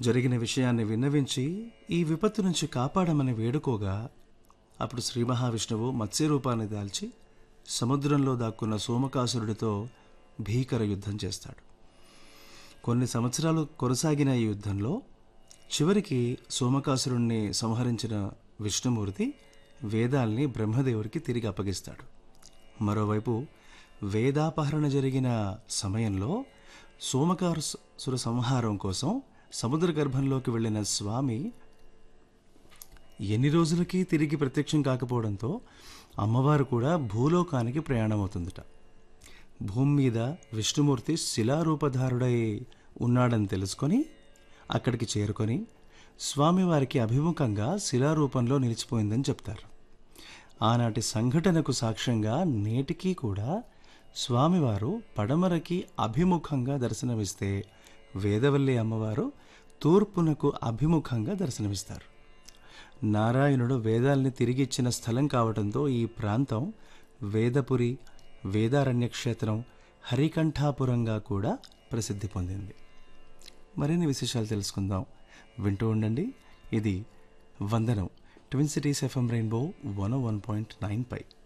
జరిగిన విషయాన్ని విన్నవించి ఈ విపత్తు నుంచి కాపాడమని వేడుకోగా అప్పుడు శ్రీ మహావిష్ణువు మత్స్య రూపాన్ని దాల్చి సముద్రంలో దాక్కున్న సోమకాసురుడితో భీకర యుద్ధం చేస్తాడు కొన్ని సంవత్సరాలు కొనసాగిన ఈ యుద్ధంలో చివరికి సోమకాసురుణ్ణి సంహరించిన విష్ణుమూర్తి వేదాల్ని బ్రహ్మదేవుడికి తిరిగి అప్పగిస్తాడు మరోవైపు వేదాపహరణ జరిగిన సమయంలో సోమకాసుర సంహారం కోసం సముద్ర గర్భంలోకి వెళ్ళిన స్వామి ఎన్ని రోజులకి తిరిగి ప్రత్యక్షం కాకపోవడంతో అమ్మవారు కూడా భూలోకానికి ప్రయాణమవుతుందట భూమి మీద విష్ణుమూర్తి శిలారూపధారుడై ఉన్నాడని తెలుసుకొని అక్కడికి చేరుకొని స్వామివారికి అభిముఖంగా శిలారూపంలో నిలిచిపోయిందని చెప్తారు ఆనాటి సంఘటనకు సాక్ష్యంగా నేటికీ కూడా స్వామివారు పడమరకి అభిముఖంగా దర్శనమిస్తే వేదవల్లి అమ్మవారు తూర్పునకు అభిముఖంగా దర్శనమిస్తారు నారాయణుడు వేదాల్ని తిరిగిచ్చిన స్థలం కావడంతో ఈ ప్రాంతం వేదపురి వేదారణ్య క్షేత్రం హరికంఠాపురంగా కూడా ప్రసిద్ధి పొందింది మరిన్ని విశేషాలు తెలుసుకుందాం వింటూ ఉండండి ఇది వందనం twin cities FM rainbow one one point nine పై